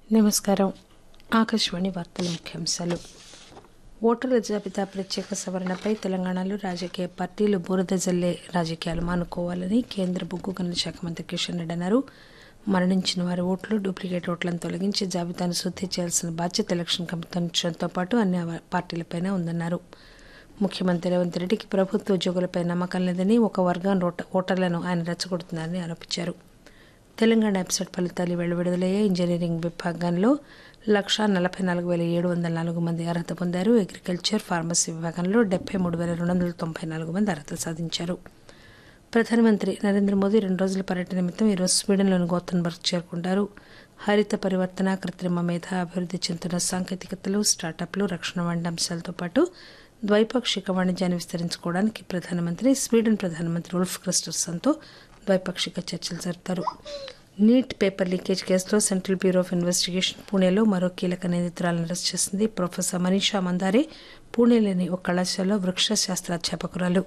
నమస్కారం ఆకాశవాణి వార్తల ముఖ్యాంశాలు ఓటర్ల జాబితా ప్రత్యేక సవరణపై తెలంగాణలో రాజకీయ పార్టీలు బురద జల్లే రాజకీయాలు మానుకోవాలని కేంద్ర బొగ్గు గనుల శాఖ మంత్రి కిషన్ రెడ్డి అన్నారు మరణించిన వారి ఓట్లు డూప్లికేట్ ఓట్లను తొలగించి జాబితాను శుద్ది చేయాల్సిన బాధ్యత ఎలక్షన్ కమిషన్తో పాటు అన్ని పార్టీలపైన ఉందన్నారు ముఖ్యమంత్రి రేవంత్ రెడ్డికి ప్రభుత్వ ఉద్యోగులపై నమ్మకం లేదని ఒక వర్గం ఓట- ఓటర్లను ఆయన రెచ్చగొడుతున్నారని ఆరోపించారు తెలంగాణ వెబ్సైట్ ఫలితాలు ఇవాళ విడుదలయ్యే ఇంజనీరింగ్ విభాగంలో లక్షా నలభై నాలుగు వేల ఏడు వందల నాలుగు మంది అర్హత పొందారు అగ్రికల్చర్ ఫార్మసీ విభాగంలో డెబ్బై మూడు వేల రెండు వందల తొంభై నాలుగు మంది అర్హత సాధించారు ప్రధానమంత్రి నరేంద్ర మోదీ రెండు రోజుల పర్యటన నిమిత్తం ఈరోజు స్వీడన్లోని గోతన్బర్గ్ చేరుకుంటారు హరిత పరివర్తన కృత్రిమ మేధ అభివృద్ధి చెందుతున్న సాంకేతికతలు స్టార్టప్లు రక్షణ వంటి అంశాలతో పాటు ద్వైపాక్షిక వాణిజ్యాన్ని విస్తరించుకోవడానికి ప్రధానమంత్రి స్వీడన్ ప్రధానమంత్రి ఉల్ఫ్ క్రిస్టర్సన్తో ద్వైపాక్షిక చర్చలు జరుపుతారు నీట్ పేపర్ లీకేజ్ కేసులో సెంట్రల్ బ్యూరో ఆఫ్ ఇన్వెస్టిగేషన్ పూణేలో మరో కీలక నిందితురాలను అరెస్ట్ చేసింది ప్రొఫెసర్ మనీషా మందారే పూణేలోని ఒక కళాశాలలో వృక్ష శాస్త్ర అధ్యాపకురాలు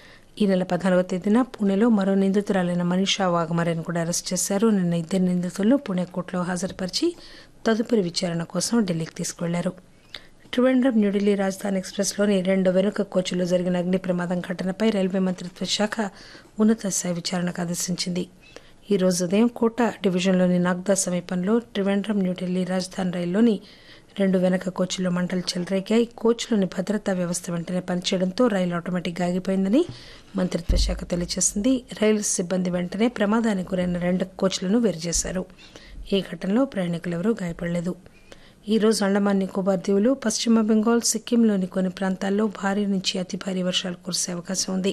ఈ నెల పద్నాలుగో తేదీన పూణేలో మరో నిందితురాలైన మనీషా వాఘమరేను కూడా అరెస్ట్ చేశారు నిన్న ఇద్దరు నిందితులను పూణే కోర్టులో హాజరుపరిచి తదుపరి విచారణ కోసం ఢిల్లీకి తీసుకువెళ్లారు ట్రివేండ్రం న్యూఢిల్లీ రాజధాని ఎక్స్ప్రెస్లోని రెండు వెనుక కోచ్లో జరిగిన అగ్ని ప్రమాదం ఘటనపై రైల్వే మంత్రిత్వ శాఖ ఉన్నత స్థాయి విచారణకు ఆదేశించింది ఈ రోజు ఉదయం కోట డివిజన్లోని నాగ్దా సమీపంలో ట్రివేండ్రం న్యూఢిల్లీ రాజధాని రైల్లోని రెండు వెనక కోచ్లో మంటలు చెలరేగాయి కోచ్లోని భద్రతా వ్యవస్థ వెంటనే పనిచేయడంతో రైలు ఆటోమేటిక్గా ఆగిపోయిందని మంత్రిత్వ శాఖ తెలియజేసింది రైలు సిబ్బంది వెంటనే ప్రమాదానికి గురైన రెండు కోచ్లను వేరు చేశారు ఈ ఘటనలో ప్రయాణికులెవరూ గాయపడలేదు ఈ రోజు అండమాన్ నికోబార్ దీవులు పశ్చిమ బెంగాల్ సిక్కింలోని కొన్ని ప్రాంతాల్లో భారీ నుంచి అతి భారీ వర్షాలు కురిసే అవకాశం ఉంది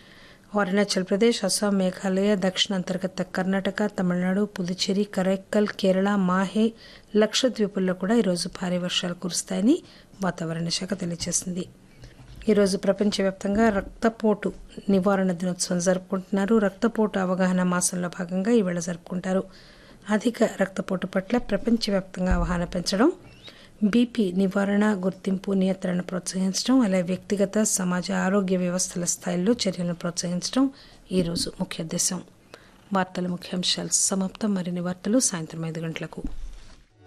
అరుణాచల్ ప్రదేశ్ అస్సాం మేఘాలయ దక్షిణ అంతర్గత కర్ణాటక తమిళనాడు పుదుచ్చేరి కరైక్కల్ కేరళ మాహే లక్షద్వీపుల్లో కూడా ఈరోజు భారీ వర్షాలు కురుస్తాయని వాతావరణ శాఖ తెలియజేసింది ఈరోజు ప్రపంచవ్యాప్తంగా రక్తపోటు నివారణ దినోత్సవం జరుపుకుంటున్నారు రక్తపోటు అవగాహన మాసంలో భాగంగా ఈవేళ జరుపుకుంటారు అధిక రక్తపోటు పట్ల ప్రపంచవ్యాప్తంగా అవగాహన పెంచడం బీపీ నివారణ గుర్తింపు నియంత్రణ ప్రోత్సహించడం అలాగే వ్యక్తిగత సమాజ ఆరోగ్య వ్యవస్థల స్థాయిల్లో చర్యలను ప్రోత్సహించడం ఈరోజు ముఖ్య ఉద్దేశం వార్తల ముఖ్యాంశాలు సమాప్తం మరిన్ని వార్తలు సాయంత్రం ఐదు గంటలకు